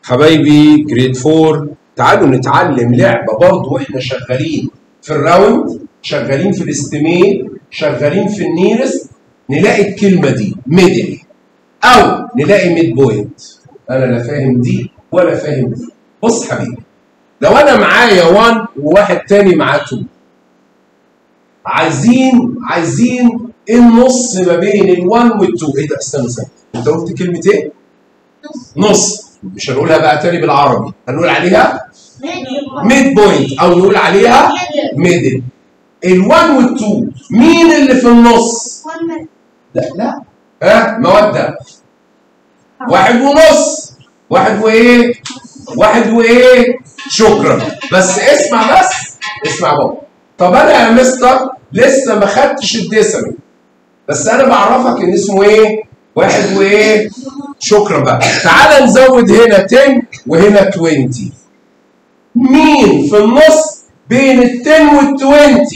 حبايبي جريد 4 تعالوا نتعلم لعبه برضه واحنا شغالين في الراوند شغالين في الاستيميت شغالين في النيرست نلاقي الكلمه دي ميدل او نلاقي ميد بوينت انا لا فاهم دي ولا فاهم دي بص حبيبي لو انا معايا 1 وواحد تاني معاه 2 عايزين عايزين النص ما بين ال1 وال2 ايه ده استنى استنى انت قلت كلمه ايه؟ نص مش هنقولها بقى تاني بالعربي هنقول عليها ميد بوينت او نقول عليها ميدل ال1 وال2 مين اللي في النص؟ لا لا ها موده واحد ونص واحد وايه؟ واحد وايه؟ شكرا بس اسمع بس اسمع بابا طب انا يا مستر لسه ما خدتش الديسمال بس انا بعرفك ان اسمه ايه؟ واحد وايه؟ شكرا بقى تعال نزود هنا 10 وهنا 20 مين في النص بين ال 10 وال 20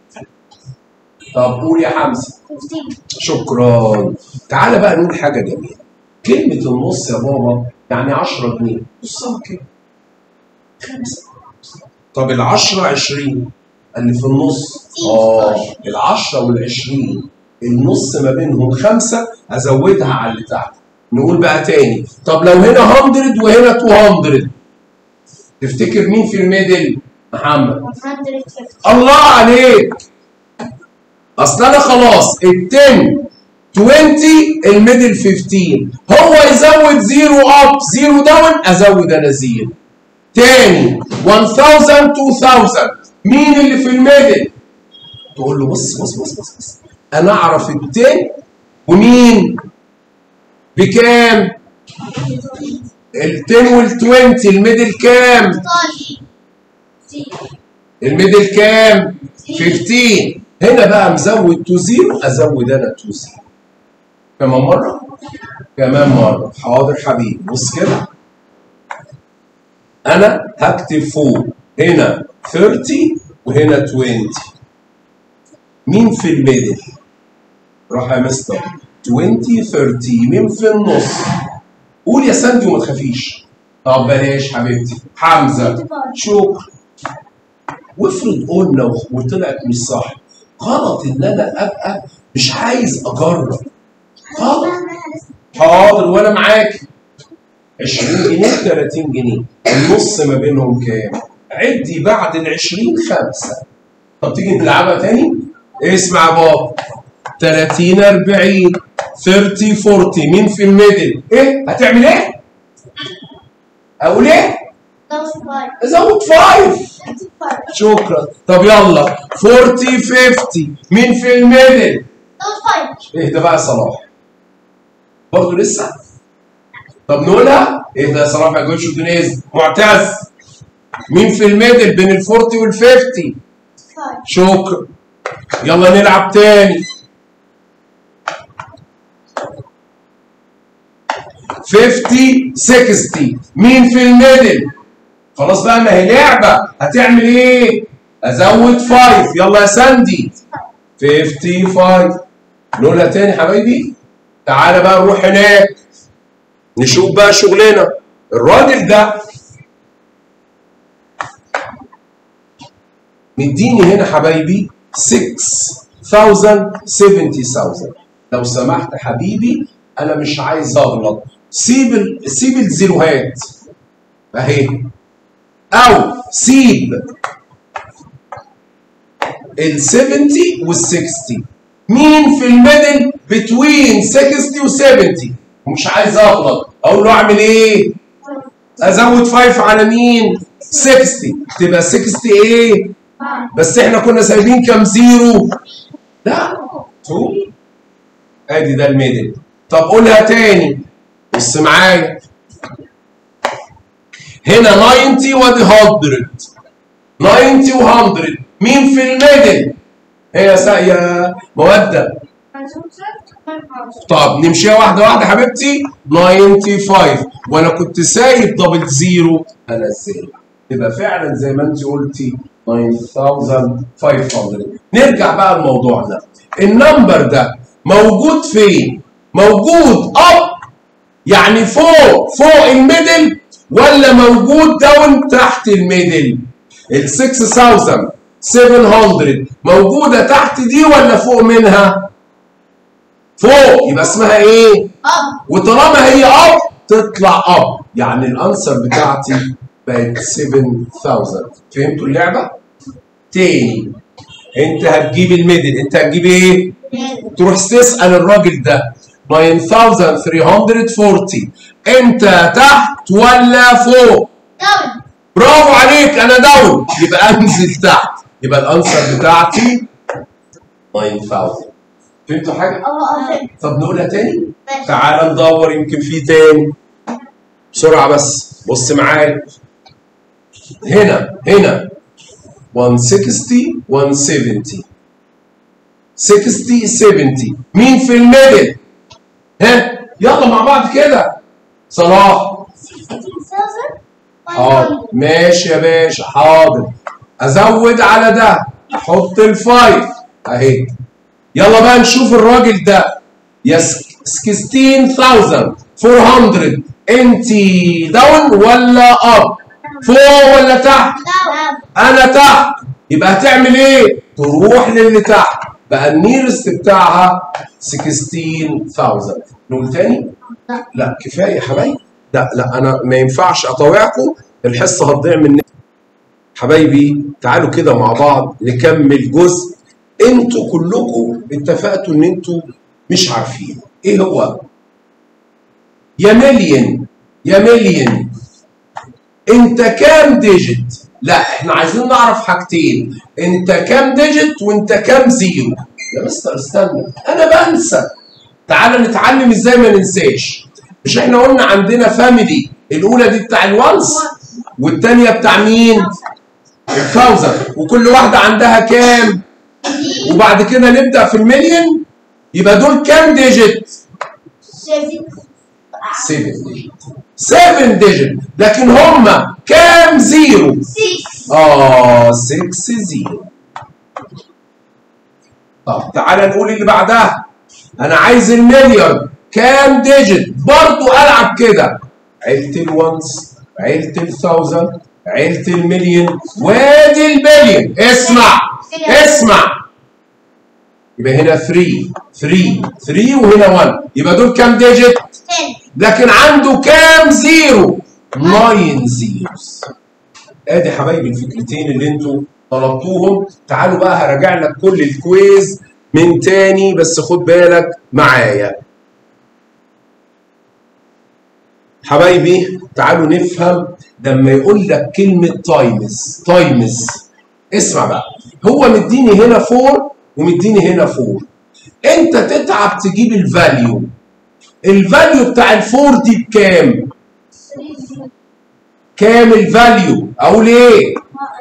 طب قول يا حمزه شكرا تعالى بقى نقول حاجه جميله كلمه النص يا بابا يعني 10 جنيه بصها كده خمسه طب ال 10 20 اللي في النص اه ال 10 وال 20 النص ما بينهم خمسه ازودها على اللي تحت نقول بقى تاني طب لو هنا 100 وهنا 200 تفتكر مين في الميدل؟ محمد الله عليك اصل انا خلاص ال 10 20 الميدل 15 هو يزود زيرو اب زيرو داون ازود انا زيرو تاني 1000 2000 مين اللي في الميدل؟ تقول له بص بص بص بص, بص. انا اعرف ال 10 ومين؟ بكام؟ ال 10 وال 20 الميدل كام؟ الميدل كام؟ 15 هنا بقى مزود تو زيرو ازود انا تو زيرو كمان مره؟ كمان مره حاضر حبيبي بص كده انا هكتب فوق هنا 30 وهنا 20 مين في الميدل؟ راح يا مستر 20 30 مين في النص؟ قول يا ساندي وما تخافيش طب بلاش حبيبتي حمزه شكرا وافرض قلنا وطلعت مش صح غلط ان انا ابقى مش عايز اجرب غلط حاضر وانا معاك 20 جنيه 30 جنيه النص ما بينهم كام؟ عدي بعد ال 20 خمسه طب تيجي نلعبها تاني؟ اسمع يا بابا 30 40 30 40 مين في الميدل؟ ايه؟ هتعمل ايه؟ اقول ايه؟ زود 5 شكرا طب يلا 40 50 مين في الميدل؟ اهدى بقى يا صلاح برضه لسه؟ طب نقولها؟ اهدى يا صلاح ما تقولش تونيز معتز مين في الميدل بين ال 40 وال 50؟ شكرا يلا نلعب تاني 50 60 مين في الميدل؟ خلاص بقى ما هي لعبه هتعمل ايه؟ ازود 5 يلا يا ساندي 55 نقولها تاني حبايبي تعالى بقى نروح هناك نشوف بقى شغلنا الراجل ده مديني هنا حبايبي 6000 70000 لو سمحت حبيبي انا مش عايز اغلط سيب ال... سيب الزيروهات اهي او سيب ال 70 وال 60 مين في الميدل بتوين 60 و 70 ومش عايز اغلط اقول له اعمل ايه؟ ازود 5 على مين؟ 60 تبقى 60 ايه؟ بس احنا كنا سايبين كام زيرو؟ لا 2 ادي ده الميدل طب قولها تاني بص معايا هنا 90 وادي 100 90 و100 مين في الميدل؟ هي يا مودة طب نمشيها واحدة واحدة حبيبتي 95 وانا كنت سايب دبل زيرو انزلها تبقى فعلا زي ما انت قلتي 9500 نرجع بقى لموضوعنا النمبر ده موجود فين؟ موجود اب يعني فوق فوق الميدل ولا موجود داون تحت الميدل ال 6700 موجوده تحت دي ولا فوق منها فوق يبقى اسمها ايه اب وطالما هي اب تطلع اب يعني الانسر بتاعتي بقت 7000 فهمتوا اللعبه تاني انت هتجيب الميدل انت هتجيب ايه تروح تسال الراجل ده 9340 انت تحت ولا فوق داون برافو عليك انا داون يبقى انزل تحت يبقى الانسر بتاعتي 9000 فهمتوا حاجه اه اه طب نقولها تاني ماشي. تعال ندور يمكن في تاني بسرعه بس بص معايا هنا هنا 160 170 60 70 مين في الميدل ها يلا مع بعض كده صلاح حاضر ماشي يا باشا حاضر ازود على ده احط الفايف اهي يلا بقى نشوف الراجل ده يا سك- 16400 انت داون ولا اب فوق ولا تحت داون انا تحت يبقى هتعمل ايه تروح للي تحت بقى النيرست بتاعها 16000 نقول تاني لا. لا كفايه يا حبايبي لا لا انا ما ينفعش اطاوعكم الحصه هتضيع مني حبايبي تعالوا كده مع بعض نكمل جزء انتوا كلكم اتفقتوا ان انتوا مش عارفين ايه هو يا مليون يا مليون انت كام ديجيت لا احنا عايزين نعرف حاجتين انت كام ديجيت وانت كام زيرو يا مستر استنى انا بنسى تعال نتعلم ازاي ما ننساش مش احنا قلنا عندنا فاميلي الاولى دي بتاع الوانس والتانية بتاع مين الثاوزند وكل واحدة عندها كام وبعد كده نبدأ في المليون يبقى دول كام ديجيت 7 ديجيت 7 ديجيت لكن هما كام زيرو اه 6 زيرو طب تعالى نقول اللي بعدها انا عايز المليون كام ديجيت برضو العب كده عيلة الونس عيلة الثاوزند عيلة المليون وادي البليون اسمع اسمع يبقى هنا 3 3 3 وهنا 1 يبقى دول كام ديجيت لكن عنده كام زيرو 9 زيروز ادي يا حبايبي الفكرتين اللي انتوا طلبتوهم تعالوا بقى هراجع لك كل الكويز من تاني بس خد بالك معايا حبايبي تعالوا نفهم لما يقول لك كلمة تايمز تايمز اسمع بقى هو مديني هنا 4 ومديني هنا 4 انت تتعب تجيب الفاليو الفاليو بتاع الفور دي بكام؟ كام الفاليو؟ اقول ايه؟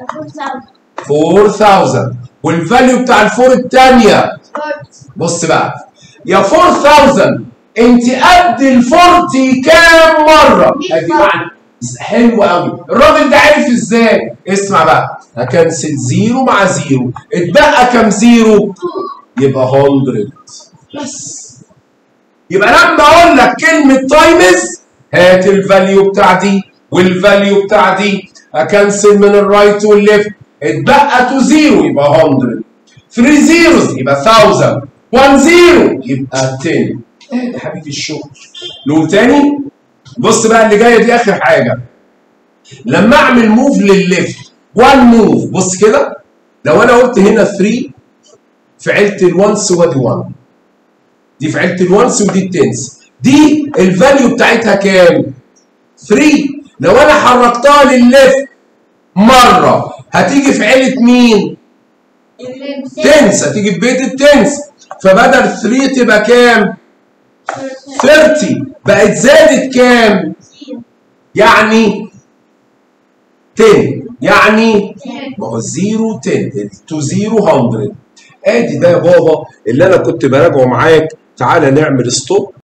4000 والفاليو بتاع الفور الثانيه بص بقى يا 4000 انت قد ال 40 كام مره؟ ادي معنى حلو قوي الراجل ده عرف ازاي؟ اسمع بقى هكنسل زيرو مع زيرو اتبقى كام زيرو؟ يبقى 100 بس يبقى لما اقول لك كلمه تايمز هات الفاليو بتاع دي والفاليو بتاع دي اكنسل من الرايت والليفت اتبقى تو زيرو يبقى 100 3 زيروز يبقى 1000 1 زيرو يبقى 10 ايه يا حبيبي الشغل نقول تاني بص بقى اللي جايه دي اخر حاجه لما اعمل موف للليفت 1 موف بص كده لو انا قلت هنا 3 في عيله الونس وادي 1 دي في عيله الونس ودي التنس دي الفاليو بتاعتها كام 3 لو انا حركتها للليفت مره هتيجي في عيله مين تنس هتيجي في بيت التنس فبدل 3 تبقى كام 30 بقت زادت كام يعني 10 يعني ما هو 0 10 تو 0 100 ادي ده يا بابا اللي انا كنت براجعه معاك تعالى نعمل ستوب